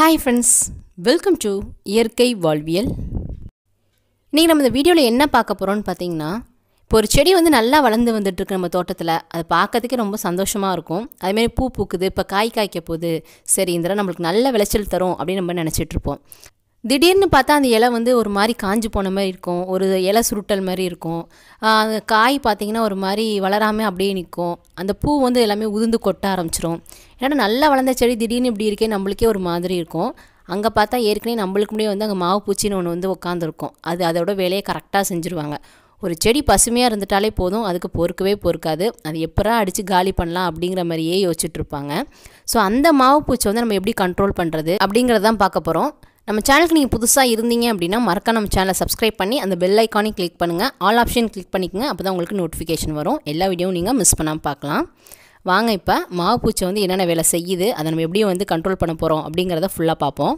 hi friends welcome to இயற்கை வாழ்வியல் இன்றைக்கி நம்ம இந்த வீடியோவில் என்ன பார்க்க போகிறோம்னு பார்த்தீங்கன்னா இப்போ ஒரு செடி வந்து நல்லா வளர்ந்து வந்துட்டுருக்கு நம்ம தோட்டத்தில் அது பார்க்கறதுக்கே ரொம்ப சந்தோஷமாக இருக்கும் அதேமாரி பூ பூக்குது இப்போ காய் காய்க்க போகுது சரி இந்த தடவை நம்மளுக்கு நல்ல விளைச்சல் தரும் அப்படின்னு நம்ம நினச்சிட்டு இருப்போம் திடீர்னு பார்த்தா அந்த இலை வந்து ஒரு மாதிரி காஞ்சு போன மாதிரி இருக்கும் ஒரு இலை சுருட்டல் மாதிரி இருக்கும் ஆஹ் அந்த காய் பார்த்தீங்கன்னா ஒரு மாதிரி வளராமல் அப்படியே நிற்கும் அந்த பூ வந்து எல்லாமே உதிர்ந்து கொட்ட ஆரம்பிச்சிரும் ஏன்னா நல்லா வளர்ந்த செடி திடீர்னு இப்படி இருக்கே நம்மளுக்கே ஒரு மாதிரி இருக்கும் அங்கே பார்த்தா ஏற்கனவே நம்மளுக்கு முன்னாடி வந்து அங்கே மாவு பூச்சின்னு ஒன்று வந்து உட்காந்துருக்கும் அது அதோட வேலையை கரெக்டாக செஞ்சுருவாங்க ஒரு செடி பசுமையாக இருந்துட்டாலே போதும் அதுக்கு பொறுக்கவே பொறுக்காது அது எப்பரா அடித்து காலி பண்ணலாம் அப்படிங்கிற மாதிரியே யோசிச்சுட்டு இருப்பாங்க ஸோ அந்த மாவு பூச்சி வந்து நம்ம எப்படி கண்ட்ரோல் பண்ணுறது அப்படிங்கிறதான் பார்க்க போகிறோம் நம்ம சேனலுக்கு நீங்கள் புதுசாக இருந்தீங்க அப்படின்னா மறக்க நம்ம சேனலை சப்ஸ்கிரைப் பண்ணி அந்த பெல் ஐக்கானையும் கிளிக் பண்ணுங்கள் ஆல் ஆப்ஷன் கிளிக் பண்ணிக்கங்க அப்போ தான் உங்களுக்கு நோட்டிஃபிகேஷன் வரும் எல்லா வீடியோவும் நீங்கள் மிஸ் பண்ணாமல் பார்க்கலாம் வாங்க இப்போ மாவு பூச்சி வந்து என்னென்ன வேலை செய்யுது அதை நம்ம எப்படி வந்து கண்ட்ரோல் பண்ண போகிறோம் அப்படிங்கிறத ஃபுல்லாக பார்ப்போம்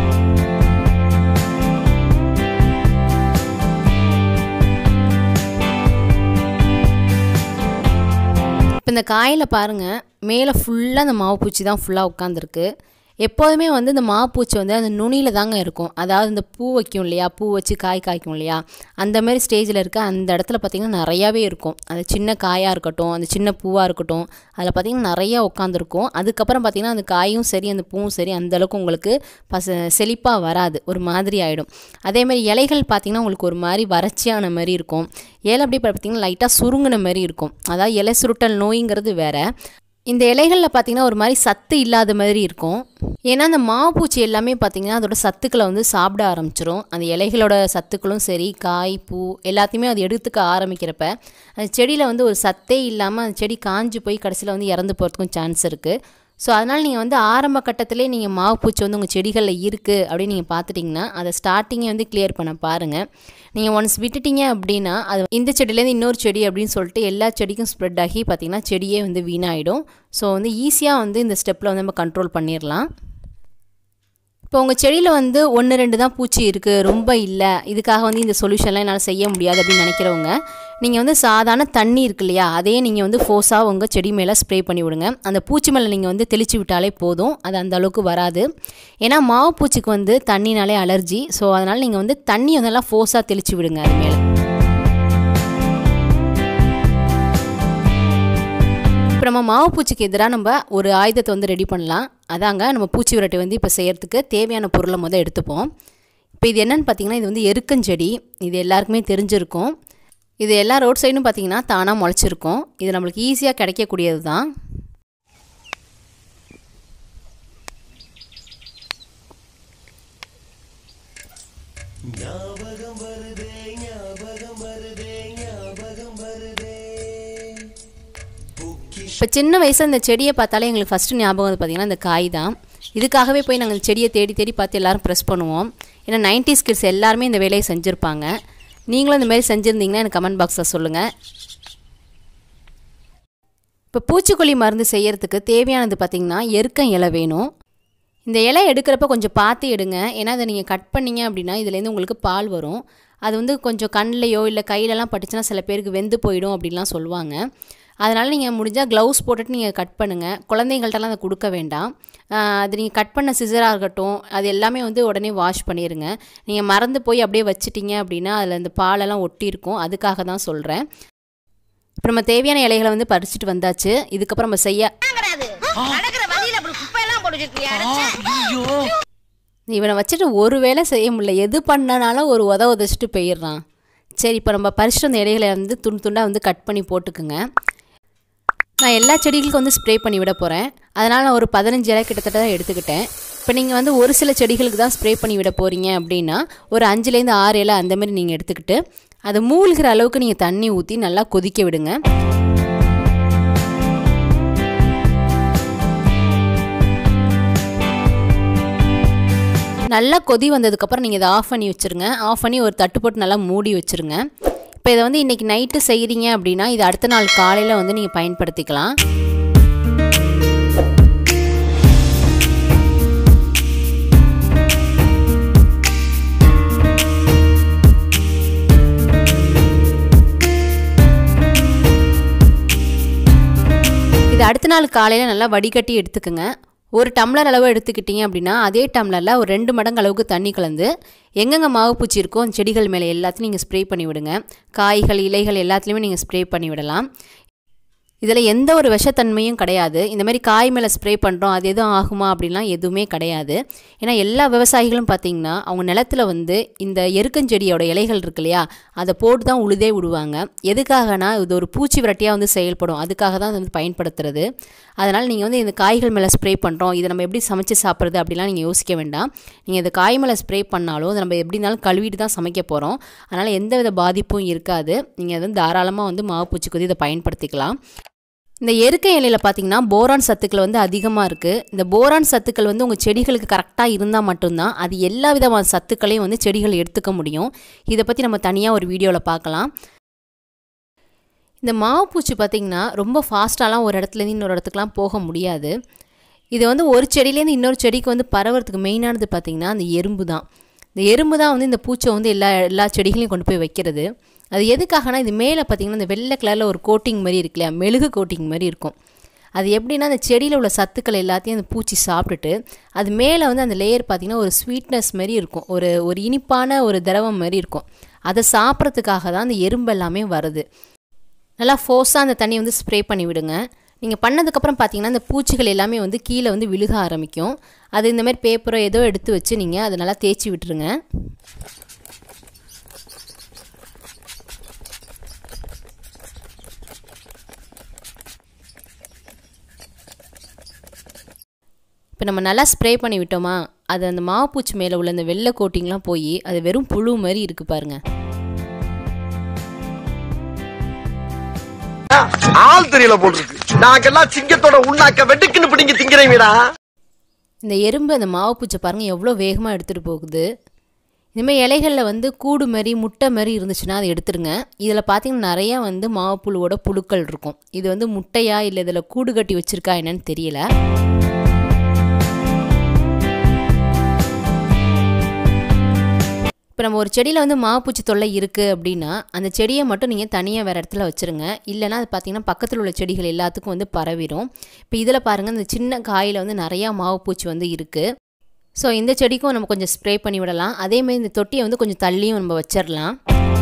இப்போ இந்த காயில் பாருங்கள் மேலே ஃபுல்லாக அந்த மாவு பூச்சி தான் ஃபுல்லாக உட்காந்துருக்கு எப்போதுமே வந்து இந்த மாப்பூச்சி வந்து அந்த நுனியில் தாங்க இருக்கும் அதாவது இந்த பூ வைக்கும் இல்லையா பூ வச்சு காய் காய்க்கும் இல்லையா அந்த மாதிரி ஸ்டேஜில் இருக்க அந்த இடத்துல பார்த்திங்கன்னா நிறையாவே இருக்கும் அது சின்ன காயாக இருக்கட்டும் அந்த சின்ன பூவாக இருக்கட்டும் அதில் பார்த்திங்கன்னா நிறையா உட்காந்துருக்கும் அதுக்கப்புறம் பார்த்திங்கன்னா அந்த காயும் சரி அந்த பூவும் சரி அந்தளவுக்கு உங்களுக்கு பச செழிப்பாக வராது ஒரு மாதிரி ஆகிடும் அதேமாதிரி இலைகள் பார்த்திங்கன்னா உங்களுக்கு ஒரு மாதிரி வறட்சியான மாதிரி இருக்கும் இலை அப்படி பார்த்திங்கன்னா லைட்டாக சுருங்கின மாதிரி இருக்கும் அதாவது இலை சுருட்டல் நோய்ங்கிறது வேறு இந்த இலைகளில் பார்த்திங்கன்னா ஒரு மாதிரி சத்து இல்லாத மாதிரி இருக்கும் ஏன்னா அந்த மாவுப்பூச்சி எல்லாமே பார்த்திங்கன்னா அதோட சத்துக்களை வந்து சாப்பிட ஆரம்பிச்சிரும் அந்த இலைகளோட சத்துக்களும் சரி காய் பூ எல்லாத்தையுமே அது எடுத்துக்க ஆரம்பிக்கிறப்ப அந்த செடியில் வந்து ஒரு சத்தே இல்லாமல் அந்த செடி காஞ்சு போய் கடைசியில் வந்து இறந்து போகிறதுக்கும் சான்ஸ் இருக்குது ஸோ அதனால் நீங்கள் வந்து ஆரம்ப கட்டத்திலே நீங்கள் மாவு பூச்சி வந்து உங்கள் செடிகளில் இருக்குது அப்படின்னு நீங்கள் பார்த்துட்டிங்கன்னா அதை ஸ்டார்டிங்கே வந்து கிளியர் பண்ண பாருங்கள் நீங்கள் ஒன்ஸ் விட்டுட்டீங்க அப்படின்னா அது இந்த செடியிலேருந்து இன்னொரு செடி அப்படின்னு சொல்லிட்டு எல்லா செடிக்கும் ஸ்ப்ரெட் ஆகி பார்த்திங்கன்னா செடியே வந்து வீணாயிடும் ஸோ வந்து ஈஸியாக வந்து இந்த ஸ்டெப்பில் வந்து நம்ம கண்ட்ரோல் பண்ணிடலாம் இப்போ உங்கள் செடியில் வந்து ஒன்று ரெண்டு தான் பூச்சி இருக்குது ரொம்ப இல்லை இதுக்காக வந்து இந்த சொல்யூஷன்லாம் என்னால் செய்ய முடியாது அப்படின்னு நினைக்கிறவங்க நீங்கள் வந்து சாதாரண தண்ணி இருக்கு இல்லையா அதையே நீங்கள் வந்து ஃபோர்ஸாக உங்கள் செடி மேலே ஸ்ப்ரே பண்ணி விடுங்க அந்த பூச்சி மேலே நீங்கள் வந்து தெளித்து விட்டாலே போதும் அது அந்த அளவுக்கு வராது ஏன்னா மாவு பூச்சிக்கு வந்து தண்ணினாலே அலர்ஜி ஸோ அதனால் நீங்கள் வந்து தண்ணி வந்து நல்லா ஃபோர்ஸாக தெளித்து விடுங்க அது மேலே இப்போ நம்ம மாவு பூச்சிக்கு எதிராக நம்ம ஒரு ஆயுதத்தை வந்து ரெடி பண்ணலாம் அதாங்க நம்ம பூச்சி விரட்டை வந்து இப்போ செய்கிறதுக்கு தேவையான பொருளை முதல் எடுத்துப்போம் இப்போ இது என்னென்னு பார்த்தீங்கன்னா இது வந்து எருக்கஞ்செடி இது எல்லாருக்குமே தெரிஞ்சிருக்கும் இது எல்லா ரோட் சைடும் பார்த்தீங்கன்னா தானாக முளைச்சிருக்கும் இது நம்மளுக்கு ஈஸியாக கிடைக்கக்கூடியது தான் ஞாபகம் வருதே ஞாபகம் வருதே ஞாபகம் வருதே பொக்கிஷ இப்போ சின்ன வயசில் இந்த செடியை பார்த்தாலே எங்களுக்கு ஃபஸ்ட்டு ஞாபகம் வந்து பார்த்திங்கன்னா இந்த காய் தான் இதுக்காகவே போய் நாங்கள் இந்த செடியை தேடி தேடி பார்த்து எல்லோரும் ப்ரெஸ் பண்ணுவோம் ஏன்னா நைன்டி கிட்ஸ் எல்லாருமே இந்த வேலையை செஞ்சுருப்பாங்க நீங்களும் இந்த மாதிரி செஞ்சுருந்தீங்கன்னா எனக்கு கமெண்ட் பாக்ஸில் சொல்லுங்கள் இப்போ பூச்சிக்கொல்லி மருந்து செய்யறதுக்கு தேவையானது பார்த்திங்கன்னா எருக்கம் இலை வேணும் இந்த இலை எடுக்கிறப்ப கொஞ்சம் பார்த்து எடுங்க ஏன்னா அதை நீங்கள் கட் பண்ணீங்க அப்படின்னா இதுலேருந்து உங்களுக்கு பால் வரும் அது வந்து கொஞ்சம் கண்ணிலையோ இல்லை கையிலலாம் பட்டுச்சுன்னா சில பேருக்கு வெந்து போயிடும் அப்படின்லாம் சொல்லுவாங்க அதனால் நீங்கள் முடிஞ்சால் க்ளவுஸ் போட்டுட்டு நீங்கள் கட் பண்ணுங்கள் குழந்தைங்கள்ட்டலாம் அதை கொடுக்க வேண்டாம் ஆஹ் அது நீங்கள் கட் பண்ண சிசராக இருக்கட்டும் அது எல்லாமே வந்து உடனே வாஷ் பண்ணிடுங்க நீங்கள் மறந்து போய் அப்படியே வச்சிட்டீங்க அப்படின்னா அதில் இந்த பாலெல்லாம் ஒட்டியிருக்கும் அதுக்காக தான் சொல்கிறேன் இப்போ நம்ம தேவையான இலைகளை வந்து பறிச்சுட்டு வந்தாச்சு இதுக்கப்புறம் நம்ம செய்ய கிடையாது நடக்கிற வழியில அப்படி குப்பையெல்லாம் போட்டு வச்சிருக்கியா இவனை வச்சுட்டு ஒரு வேளை செய்ய முடியல எது பண்ணனாலும் ஒரு உத உதச்சிட்டு போயிடுறான் சரி இப்போ நம்ம பறிச்சுட்டு வந்த இலைகளை வந்து துண்டு துண்டாக வந்து கட் பண்ணி போட்டுக்குங்க நான் எல்லா செடிகளுக்கும் வந்து ஸ்ப்ரே பண்ணி விட போகிறேன் அதனால் நான் ஒரு பதினஞ்சு இலை கிட்டத்தட்ட தான் எடுத்துக்கிட்டேன் இப்போ நீங்கள் வந்து ஒரு சில செடிகளுக்கு தான் ஸ்ப்ரே பண்ணி விட போகிறீங்க அப்படின்னா ஒரு அஞ்சுலேருந்து ஆறு இலை அந்த மாதிரி நீங்கள் எடுத்துக்கிட்டு அது மூழ்கிற அளவுக்கு நீங்கள் தண்ணி ஊற்றி நல்லா கொதிக்க விடுங்க நல்லா கொதி வந்ததுக்கப்புறம் நீங்கள் இதை ஆஃப் பண்ணி வச்சுருங்க ஆஃப் பண்ணி ஒரு தட்டு போட்டு நல்லா மூடி வச்சுருங்க இப்போ இதை வந்து இன்றைக்கி நைட்டு செய்கிறீங்க அப்படின்னா இது அடுத்த நாள் காலையில் வந்து நீங்கள் பயன்படுத்திக்கலாம் இது அடுத்த நாள் காலையில் நல்லா வடிகட்டி எடுத்துக்கோங்க ஒரு டம்ளர் அளவு எடுத்துக்கிட்டிங்க அப்படின்னா அதே டம்ளரில் ஒரு ரெண்டு மடங்கு அளவுக்கு தண்ணி கலந்து எங்கெங்கே மாவு பூச்சி இருக்கோ அந்த செடிகள் மேலே எல்லாத்தையும் நீங்கள் ஸ்ப்ரே பண்ணி விடுங்க காய்கள் இலைகள் எல்லாத்துலேயுமே நீங்கள் ஸ்ப்ரே பண்ணி விடலாம் இதில் எந்த ஒரு விஷத்தன்மையும் கிடையாது இந்த மாதிரி காய் மேலே ஸ்ப்ரே பண்ணுறோம் அது எதுவும் ஆகுமா அப்படின்லாம் எதுவுமே கிடையாது ஏன்னா எல்லா விவசாயிகளும் பார்த்திங்கன்னா அவங்க நிலத்துல வந்து இந்த எருக்கஞ்செடியோட இலைகள் இருக்கு இல்லையா அதை போட்டு தான் உழுதே விடுவாங்க எதுக்காகனா இது ஒரு பூச்சி விரட்டியாக வந்து செயல்படும் அதுக்காக தான் அது வந்து பயன்படுத்துறது அதனால் நீங்கள் வந்து இந்த காய்கள் மேலே ஸ்ப்ரே பண்ணுறோம் இதை நம்ம எப்படி சமைச்சு சாப்பிட்றது அப்படிலாம் நீங்கள் யோசிக்க வேண்டாம் நீங்கள் இந்த காய் மேலே ஸ்ப்ரே பண்ணாலும் அதை நம்ம எப்படி இருந்தாலும் கழுவிட்டு தான் சமைக்க போகிறோம் அதனால் எந்த வித பாதிப்பும் இருக்காது நீங்கள் வந்து தாராளமாக வந்து மாவு பூச்சிக்கு வந்து இதை பயன்படுத்திக்கலாம் இந்த எருக்கை இலையில் பார்த்தீங்கன்னா போரான் சத்துக்கள் வந்து அதிகமாக இருக்குது இந்த போரான் சத்துக்கள் வந்து உங்கள் செடிகளுக்கு கரெக்டாக இருந்தால் மட்டும்தான் அது எல்லா விதமான சத்துக்களையும் வந்து செடிகள் எடுத்துக்க முடியும் இதை பற்றி நம்ம தனியாக ஒரு வீடியோவில் பார்க்கலாம் இந்த மாவுப்பூச்சி பார்த்திங்கன்னா ரொம்ப ஃபாஸ்ட்டாலாம் ஒரு இடத்துலேருந்து இன்னொரு இடத்துக்குலாம் போக முடியாது இது வந்து ஒரு செடியிலேருந்து இன்னொரு செடிக்கு வந்து பரவறதுக்கு மெயினானது பார்த்திங்கன்னா அந்த எறும்பு தான் இந்த எறும்பு தான் வந்து இந்த பூச்சை வந்து எல்லா எல்லா செடிகளையும் கொண்டு போய் வைக்கிறது அது எதுக்காகனா இது மேலே பார்த்திங்கன்னா இந்த வெள்ளை கலரில் ஒரு கோட்டிங் மாதிரி இருக்கு இல்லையா மெழுகு கோட்டிங் மாதிரி இருக்கும் அது எப்படின்னா அந்த செடியில் உள்ள சத்துக்கள் எல்லாத்தையும் அந்த பூச்சி சாப்பிட்டுட்டு அது மேலே வந்து அந்த லேயர் பார்த்திங்கன்னா ஒரு ஸ்வீட்னஸ் மாதிரி இருக்கும் ஒரு ஒரு இனிப்பான ஒரு திரவம் மாதிரி இருக்கும் அதை சாப்பிட்றதுக்காக தான் அந்த எறும்பு எல்லாமே வருது நல்லா ஃபோர்ஸாக அந்த தண்ணியை வந்து ஸ்ப்ரே பண்ணி விடுங்க நீங்கள் பண்ணதுக்கப்புறம் பார்த்தீங்கன்னா அந்த பூச்சிகள் எல்லாமே வந்து கீழே வந்து விழுக ஆரம்பிக்கும் அது இந்த மாதிரி பேப்பரோ ஏதோ எடுத்து வச்சு நீங்கள் அதை நல்லா தேய்ச்சி விட்டுருங்க இப்போ நம்ம நல்லா ஸ்ப்ரே பண்ணி விட்டோமா அது அந்த மாவுப்பூச்சி மேலே உள்ள அந்த வெள்ளை கோட்டிங்லாம் போய் அது வெறும் புழு மாதிரி இருக்குது பாருங்கள் ஆள் தெரியல போட்டிருக்கு நாங்கெல்லாம் சிங்கத்தோட உண்ணாக்க வெட்டுக்குன்னு பிடிங்க திங்கிறீங்கடா இந்த எறும்பு அந்த மாவுப்பூச்சை பாருங்கள் எவ்வளோ வேகமாக எடுத்துகிட்டு போகுது இனிமேல் இலைகளில் வந்து கூடு மாதிரி முட்டை மாதிரி இருந்துச்சுன்னா அதை எடுத்துருங்க இதில் பார்த்தீங்கன்னா நிறையா வந்து மாவுப்புழுவோட புழுக்கள் இருக்கும் இது வந்து முட்டையா இல்லை இதில் கூடு கட்டி வச்சுருக்கா என்னன்னு தெரியல இப்போ நம்ம ஒரு செடியில் வந்து மாவுப்பூச்சி தொல்லை இருக்குது அப்படின்னா அந்த செடியை மட்டும் நீங்கள் தனியாக வேறு இடத்துல வச்சுருங்க இல்லைனா அது பார்த்தீங்கன்னா பக்கத்தில் உள்ள செடிகள் எல்லாத்துக்கும் வந்து பரவிடும் இப்போ இதில் பாருங்கள் இந்த சின்ன காயில் வந்து நிறையா மாவுப்பூச்சி வந்து இருக்குது ஸோ இந்த செடிக்கும் நம்ம கொஞ்சம் ஸ்ப்ரே பண்ணி விடலாம் அதேமாதிரி இந்த தொட்டியை வந்து கொஞ்சம் தள்ளியும் நம்ம வச்சிடலாம்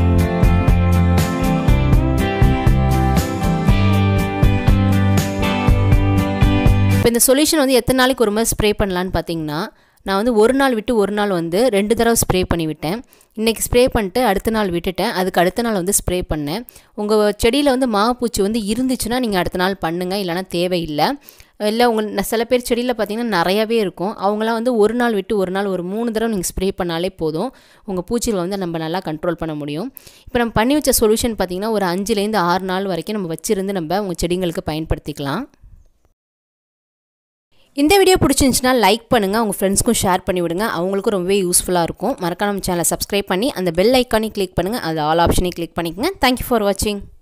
இப்போ இந்த சொல்யூஷன் வந்து எத்தனை நாளைக்கு ஒரு மாதிரி ஸ்ப்ரே பண்ணலான்னு பார்த்தீங்கன்னா நான் வந்து ஒரு நாள் விட்டு ஒரு நாள் வந்து ரெண்டு தடவை ஸ்ப்ரே பண்ணி விட்டேன் இன்றைக்கி ஸ்ப்ரே பண்ணிட்டு அடுத்த நாள் விட்டுட்டேன் அதுக்கு அடுத்த நாள் வந்து ஸ்ப்ரே பண்ணேன் உங்கள் செடியில் வந்து மாவுப்பூச்சி வந்து இருந்துச்சுன்னா நீங்கள் அடுத்த நாள் பண்ணுங்கள் இல்லைனா தேவையில்லை இல்லை உங்கள் சில பேர் செடியில் பார்த்தீங்கன்னா நிறையாவே இருக்கும் அவங்களாம் வந்து ஒரு நாள் விட்டு ஒரு நாள் ஒரு மூணு தடவை நீங்கள் ஸ்ப்ரே பண்ணாலே போதும் உங்கள் பூச்சிகளை வந்து நம்ம நல்லா கண்ட்ரோல் பண்ண முடியும் இப்போ நம்ம பண்ணி வச்ச சொல்யூஷன் பார்த்திங்கன்னா ஒரு அஞ்சுலேருந்து ஆறு நாள் வரைக்கும் நம்ம வச்சுருந்து நம்ம உங்கள் செடிங்களுக்கு பயன்படுத்திக்கலாம் இந்த வீடியோ பிடிச்சிருந்துச்சுன்னா லைக் பண்ணுங்கள் உங்கள் ஃப்ரெண்ட்ஸ்க்கும் ஷேர் பண்ணி விடுங்க அவங்களுக்கும் ரொம்பவே யூஸ்ஃபுல்லாக இருக்கும் மறக்காம நம்ம சேனலை சப்ஸ்கிரைப் பண்ணி அந்த பெல் ஐக்கானே கிளிக் பண்ணுங்கள் அது ஆல் ஆப்ஷனே கிளிக் பண்ணிக்கங்க தேங்க்யூ ஃபார் வாட்சிங்